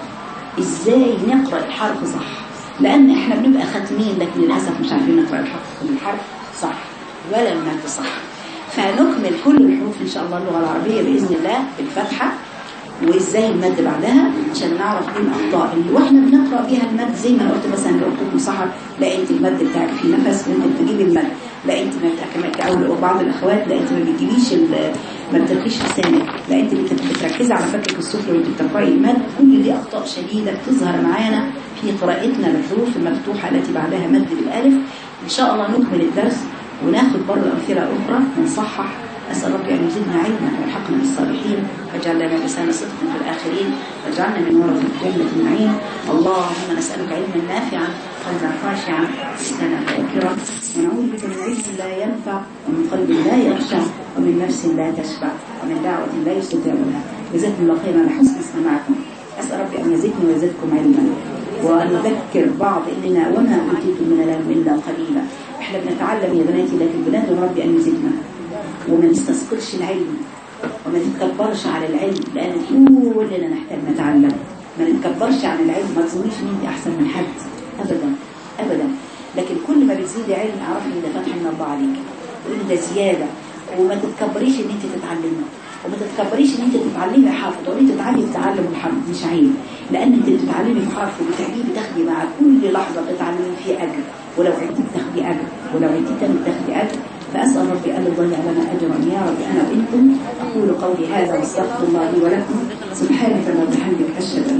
A: ازاي نقرا الحرف صح لان احنا بنبقى ختمين لكن للاسف مش عارفين نقرا الحرف الحرف صح ولا المد صح فنكمل كل الحروف ان شاء الله اللغه العربيه باذن الله بالفتحه وازاي المد بعدها عشان نعرف ايه الاخطاء اللي واحنا بنقرا بيها المد زي ما أنا قلت مثلا لو قلت مصحر لا انت المد بتاعك فيه نفس وانت بتجيبي المد لا انت ما بتحكمك او بعض الاخوات لا انت ما بتجيبيش ال- ما بترخيش لسانك لا انت بت- بتركزي على فكك السفلى وانت بتقراي المد كل دي اخطاء شديده بتظهر معانا في قراءتنا للحروف المفتوحه التي بعدها مد بالالف ان شاء الله نكمل الدرس وناخد برضه امثله اخرى ونصحح أسأل ربي أن يزيدنا علما ويلحقنا بالصالحين واجعل لنا لسان صدق في الآخرين واجعلنا من ورثة جنة النعيم اللهم نسألك علما نافعا قلبا خاشعا لسانا ذاكرا ونعوذ بك من علم لا ينفع ومن قلب لا يخشع ومن نفس لا تشبع ومن دعوة لا يستجاب لها جزاكم الله خيرا على حسن استماعكم أسأل ربي أن يزيدني ويزيدكم علما وأن نذكر بعض إننا وما أوتيتم من العلم إلا قليلا احنا بنتعلم يا بناتي لكن بندعو ربي أن يزيدنا وما نستثقلش العلم وما نتكبرش على العلم لأن كلنا نحتاج نتعلم ما نتكبرش عن العلم ما تظنيش ان انت احسن من حد ابدا ابدا لكن كل ما بتزيدي علم اعرفي ان ده فتح من الله عليك وان ده زياده وما تتكبريش ان انت تتعلمي وما تتكبريش ان انت تتعلمي حرف تقولي تتعلمي تعلم الحرف مش عيب لان انت بتتعلمي في حرف وبتعلمي بتاخدي مع كل لحظه بتتعلمي فيه اجر ولو عدتي بتاخدي اجر ولو عدتي تاني بتاخدي اجر فاسال ربي ان يضيع لنا اجرا يا رب انا وانتم اقول قولي هذا واستغفر الله لي ولكم سبحانك اللهم وبحمدك اشهد